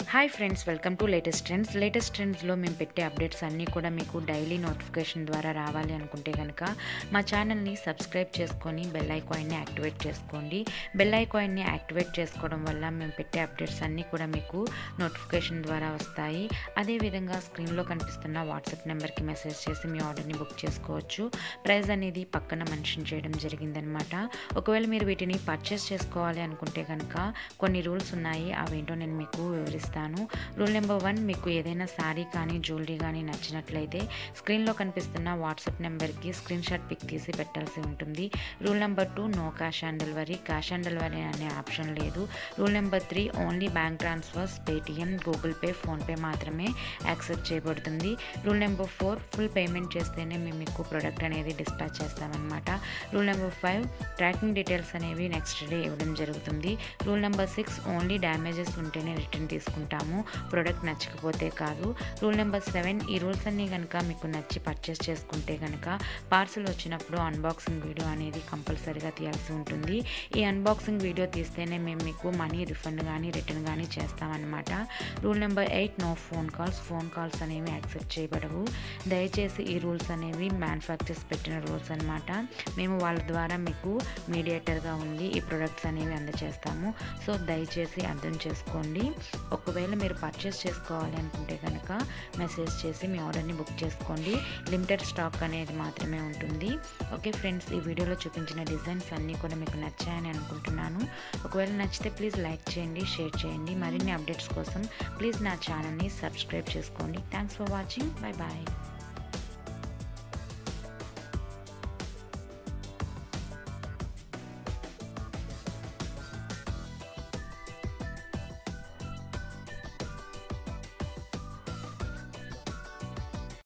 hi friends welcome to latest trends latest ట్రెండ్స్లో మేము పెట్టే అప్డేట్స్ అన్నీ కూడా మీకు డైలీ నోటిఫికేషన్ ద్వారా రావాలి అనుకుంటే కనుక మా ఛానల్ని సబ్స్క్రైబ్ చేసుకొని బెల్ ఐకాయిన్ని యాక్టివేట్ చేసుకోండి బెల్ ఐకాయిన్ని యాక్టివేట్ చేసుకోవడం వల్ల మేము పెట్టే అప్డేట్స్ అన్నీ కూడా మీకు నోటిఫికేషన్ ద్వారా వస్తాయి అదేవిధంగా స్క్రీన్లో కనిపిస్తున్న వాట్సాప్ నెంబర్కి మెసేజ్ చేసి మీ ఆర్డర్ని బుక్ చేసుకోవచ్చు ప్రైస్ అనేది పక్కన మెన్షన్ చేయడం జరిగిందనమాట ఒకవేళ మీరు వీటిని పర్చేస్ చేసుకోవాలి అనుకుంటే కనుక కొన్ని రూల్స్ ఉన్నాయి అవేంటో నేను మీకు వివరిస్తాను రూల్ నెంబర్ వన్ మీకు ఏదైనా శారీ కానీ జ్యువెలరీ కానీ నచ్చినట్లయితే స్క్రీన్లో కనిపిస్తున్న వాట్సాప్ నెంబర్కి స్క్రీన్ షాట్ పిక్ తీసి పెట్టాల్సి ఉంటుంది rule number two no cash on delivery cash on delivery అనే ఆప్షన్ లేదు rule number three only bank transfers Paytm Google pay PhonePe మాత్రమే యాక్సెప్ట్ చేయబడుతుంది rule number four full payment చేస్తేనే మేము మీకు ప్రోడక్ట్ అనేది డిస్పాచ్ చేస్తామన్నమాట rule number five tracking details అనేవి నెక్స్ట్ డే ఇవ్వడం జరుగుతుంది rule number six only damages ఉంటేనే రిటర్న్ తీసుకుంటాము ప్రోడక్ట్ నచ్చకపోతే కాదు రూల్ నెంబర్ సెవెన్ ఈ రూల్స్ అన్నీ కనుక మీకు నచ్చి పర్చేస్ చేసుకుంటే కనుక పార్సల్ వచ్చినప్పుడు అన్బాక్సింగ్ వీడియో అనేది కంపల్సరీగా తీయాల్సి ఉంటుంది ఈ అన్బాక్సింగ్ వీడియో తీస్తేనే మేము మీకు మనీ రిఫండ్ కానీ రిటర్న్ కానీ చేస్తామన్నమాట rule number eight no phone calls phone calls అనేవి యాక్సెప్ట్ చేయబడవు దయచేసి ఈ రూల్స్ అనేవి మ్యానుఫ్యాక్చర్స్ పెట్టిన రూల్స్ అనమాట మేము వాళ్ళ ద్వారా మీకు మీడియేటర్గా ఉండి ఈ ప్రొడక్ట్స్ అనేవి అందజేస్తాము సో దయచేసి అర్థం చేసుకోండి ఒకవేళ మీరు పర్చేస్ చేసుకోవాలి అనుకుంటే కనుక మెసేజ్ చేసి మీ ఆర్డర్ని బుక్ చేసుకోండి లిమిటెడ్ స్టాక్ అనేది మాత్రమే ఉంటుంది ఓకే ఫ్రెండ్స్ ఈ వీడియోలో చూపించిన డిజైన్స్ అన్నీ కూడా మీకు నచ్చాయని అనుకుంటున్నాను ఒకవేళ నచ్చితే ప్లీజ్ లైక్ చేయండి షేర్ చేయండి మరిన్ని అప్డేట్స్ కోసం ప్లీజ్ నా ఛానల్ని సబ్స్క్రైబ్ చేసుకోండి thanks for watching bye bye